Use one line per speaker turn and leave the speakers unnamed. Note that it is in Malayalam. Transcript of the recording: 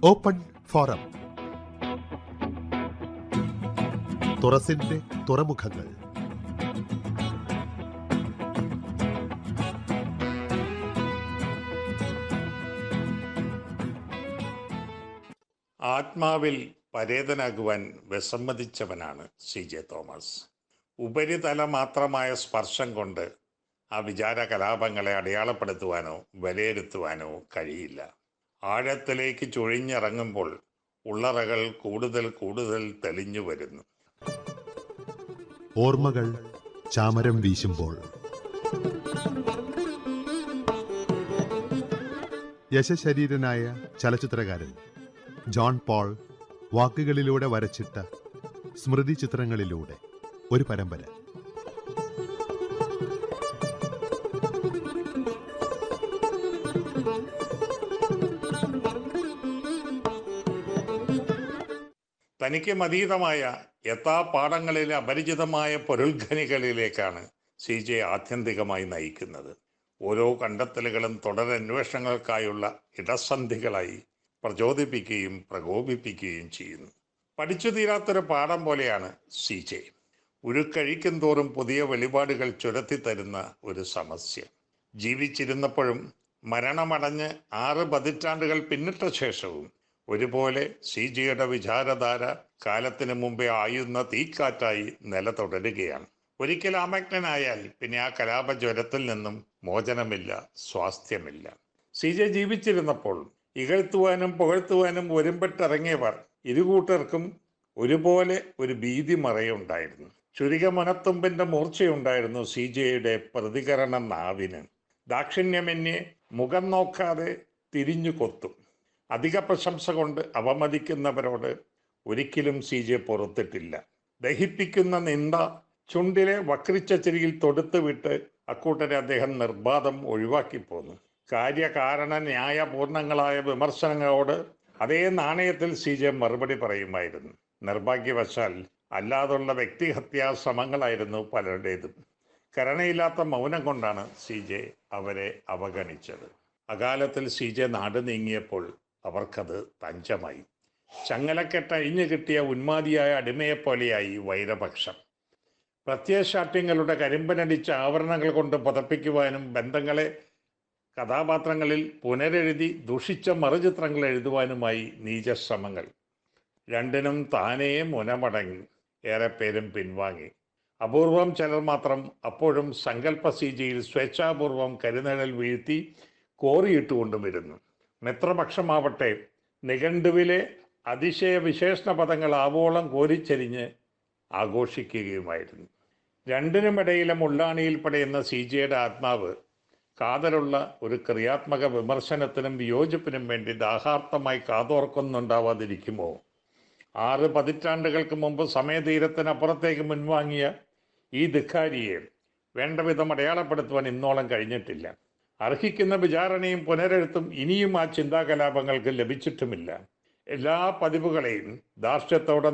ഓപ്പൺ ഫോറം തുറസിന്റെ തുറമുഖങ്ങൾ
ആത്മാവിൽ പരേതനാകുവാൻ വിസമ്മതിച്ചവനാണ് സി ജെ തോമസ് ഉപരിതല മാത്രമായ സ്പർശം കൊണ്ട് ആ വിചാര കലാപങ്ങളെ അടയാളപ്പെടുത്തുവാനോ വിലയിരുത്തുവാനോ കഴിയില്ല ആഴത്തിലേക്ക് ചുഴിഞ്ഞിറങ്ങുമ്പോൾ ഉള്ളറകൾ കൂടുതൽ കൂടുതൽ തെളിഞ്ഞു വരുന്നു
ഓർമ്മകൾ ചാമരം വീശുമ്പോൾ യശശരീരനായ ചലച്ചിത്രകാരൻ ജോൺ പോൾ വാക്കുകളിലൂടെ വരച്ചിട്ട സ്മൃതി ചിത്രങ്ങളിലൂടെ ഒരു പരമ്പര
തനിക്ക് മതീതമായ യഥാപാഠങ്ങളിലെ അപരിചിതമായ പൊരുൾഖനികളിലേക്കാണ് സി ജെ ആത്യന്തികമായി നയിക്കുന്നത് ഓരോ കണ്ടെത്തലുകളും തുടരന്വേഷണങ്ങൾക്കായുള്ള ഇടസന്ധികളായി പ്രചോദിപ്പിക്കുകയും പ്രകോപിപ്പിക്കുകയും ചെയ്യുന്നു പഠിച്ചു തീരാത്തൊരു പാഠം പോലെയാണ് സി ജെ ഉരുക്കഴിക്കും തോറും പുതിയ വെളിപാടുകൾ ചുരത്തി തരുന്ന ഒരു സമസ്യ ജീവിച്ചിരുന്നപ്പോഴും മരണമടഞ്ഞ് ആറ് പതിറ്റാണ്ടുകൾ പിന്നിട്ട ശേഷവും ഒരുപോലെ സി ജിയുടെ വിചാരധാര കാലത്തിന് മുമ്പേ ആയുന്ന തീക്കാറ്റായി നില തുടരുകയാണ് ഒരിക്കൽ ആമഗ്നനായാൽ പിന്നെ ആ കലാപജ്വരത്തിൽ നിന്നും മോചനമില്ല സ്വാസ്ഥ്യമില്ല സി ജെ ജീവിച്ചിരുന്നപ്പോൾ ഇകഴ്ത്തുവാനും പുകഴ്ത്തുവാനും ഒരുമ്പെട്ടിറങ്ങിയവർ ഇരുകൂട്ടർക്കും ഒരുപോലെ ഒരു ഭീതി മറയുണ്ടായിരുന്നു ചുരിക മുനത്തുമ്പിന്റെ മൂർച്ചയുണ്ടായിരുന്നു സി ജെയുടെ പ്രതികരണ നാവിന് ദാക്ഷിണ്യമന്യെ മുഖം നോക്കാതെ തിരിഞ്ഞു കൊത്തും അധിക പ്രശംസ കൊണ്ട് അവമതിക്കുന്നവരോട് ഒരിക്കലും സി ജെ പുറത്തിട്ടില്ല ദഹിപ്പിക്കുന്ന നിന്ദ ചുണ്ടിലെ വക്രിച്ച ചിരിയിൽ തൊടുത്തു വിട്ട് അക്കൂട്ടരെ അദ്ദേഹം നിർബാധം ഒഴിവാക്കി പോന്നു കാര്യകാരണ ന്യായപൂർണങ്ങളായ വിമർശനങ്ങളോട് അതേ നാണയത്തിൽ സി ജെ മറുപടി പറയുമായിരുന്നു നിർഭാഗ്യവശാൽ അല്ലാതുള്ള വ്യക്തിഹത്യാ ശ്രമങ്ങളായിരുന്നു പലരുടേതും കരുണയില്ലാത്ത മൗനം കൊണ്ടാണ് സി ജെ അവരെ അവഗണിച്ചത് അകാലത്തിൽ സി ജെ നാട് നീങ്ങിയപ്പോൾ അവർക്കത് തഞ്ചമായി ചങ്ങലക്കെട്ട് അഴിഞ്ഞു കിട്ടിയ ഉന്മാതിയായ അടിമയെപ്പോലെയായി വൈരപക്ഷം പ്രത്യയശാഠ്യങ്ങളുടെ കരിമ്പനടിച്ച ആവരണങ്ങൾ കൊണ്ട് പതപ്പിക്കുവാനും ബന്ധങ്ങളെ കഥാപാത്രങ്ങളിൽ പുനരെഴുതി ദുഷിച്ച മറുചിത്രങ്ങൾ എഴുതുവാനുമായി നീചശ്രമങ്ങൾ രണ്ടിനും താനേ മുനമടങ്ങി ഏറെ പേരും പിൻവാങ്ങി അപൂർവം ചിലർ മാത്രം അപ്പോഴും സങ്കല്പ സീജയിൽ സ്വേച്ഛാപൂർവം കരുനിഴൽ വീഴ്ത്തി കോറിയിട്ടുകൊണ്ടും വരുന്നു മിത്രപക്ഷമാവട്ടെ നിഘണ്ടുവിലെ അതിശയ വിശേഷണ പദങ്ങൾ ആവോളം കോരിച്ചെരിഞ്ഞ് ആഘോഷിക്കുകയുമായിരുന്നു രണ്ടിനുമിടയിലെ മുള്ളാണിയിൽ പടയുന്ന സി ജിയുടെ ആത്മാവ് കാതലുള്ള ഒരു ക്രിയാത്മക വിമർശനത്തിനും വിയോജിപ്പിനും വേണ്ടി ദാഹാർത്ഥമായി കാതോർക്കുന്നുണ്ടാവാതിരിക്കുമോ ആറ് പതിറ്റാണ്ടുകൾക്ക് മുമ്പ് സമയതീരത്തിനപ്പുറത്തേക്ക് മുൻവാങ്ങിയ ഈ ധിക്കാരിയെ വേണ്ട വിധം അടയാളപ്പെടുത്തുവാൻ ഇന്നോളം കഴിഞ്ഞിട്ടില്ല അർഹിക്കുന്ന വിചാരണയും പുനരെഴുത്തും ഇനിയും ആ ചിന്താകലാപങ്ങൾക്ക് ലഭിച്ചിട്ടുമില്ല എല്ലാ പതിവുകളെയും ധാർഷ്ട്യത്തോടെ